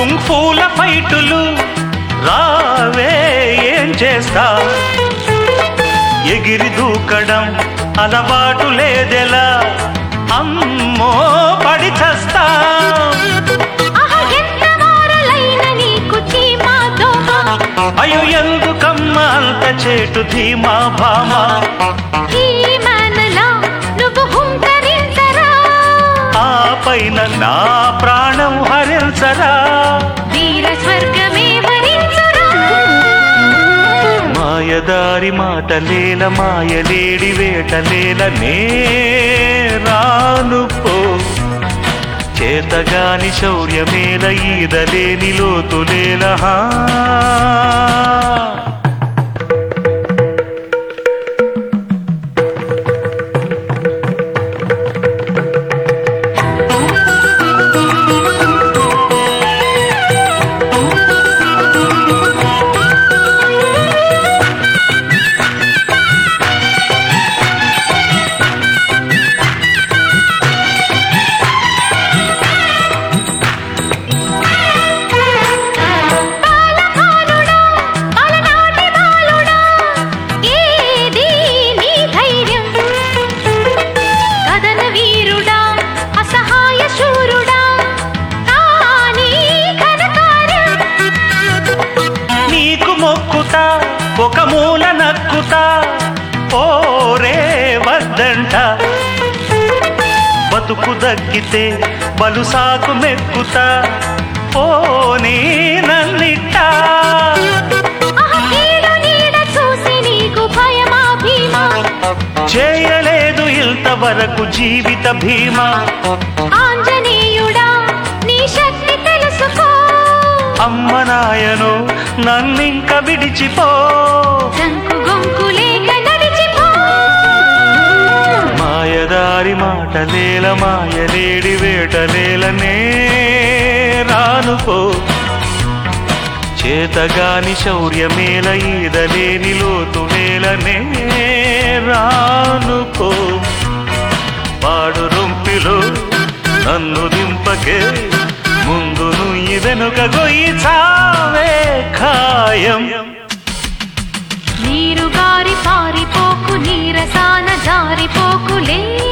కుంఫూల ఫైటులు రావే ఏం చేస్తా ఎగిరి దూకడం అలవాటు లేదెలా అమ్మో పడి చస్తా ఆహా ఎంత మారలైన నీకు చీమా దోమ అయ్యో ఎందుకమ్మ అంత చేటు ధీమా భామా ఈ మనలా నువ్వు హుంకరించరా ఆ పైన నా ప్రాణం హరించరా వీర స్వర్గమే వరించురా మాయదారి మాటలేల మాయలేడి వేటలేల నే రాను పో చేతగాని శౌర్యమేల ఈదలేని లోతులేల హా బాలకానుడా, అలనాటి బాలుడా, ఏది నీ ధైర్యం? కదన వీరుడా, అసహాయ శూరుడా, కానీ ఘనకార్యం. నీకు మొక్కుతా ఒక మూల నక్కుతా ఓరే వద్దంట బతుకు దక్కితే బలుసాకు మెక్కుతా పోనీ నన్నిట్టా ఆహా, కీడు నీడ చూసి నీకు భయమా భీమా? చేయలేదు ఇంతవరకు జీవిత భీమా ఆంజనేయుడా, నీ శక్తి తెలుసుకో అమ్మ నాయను నన్నింక విడిచిపో జంకు గొంకు లేక నడిచిపో మాయదారి మాటలేల మాయలేడి వేటలేలనే రానుకో చేతగాని శౌర్యమేల ఈదలేని లోతులేలనే రానుకో పాడు రొంపిలో నన్ను దింపకే ముందు నుయ్యి వెనుక గొయ్యి చావే ఖాయం నీరు గారి పారిపోకు నీరసాన జారిపోకులే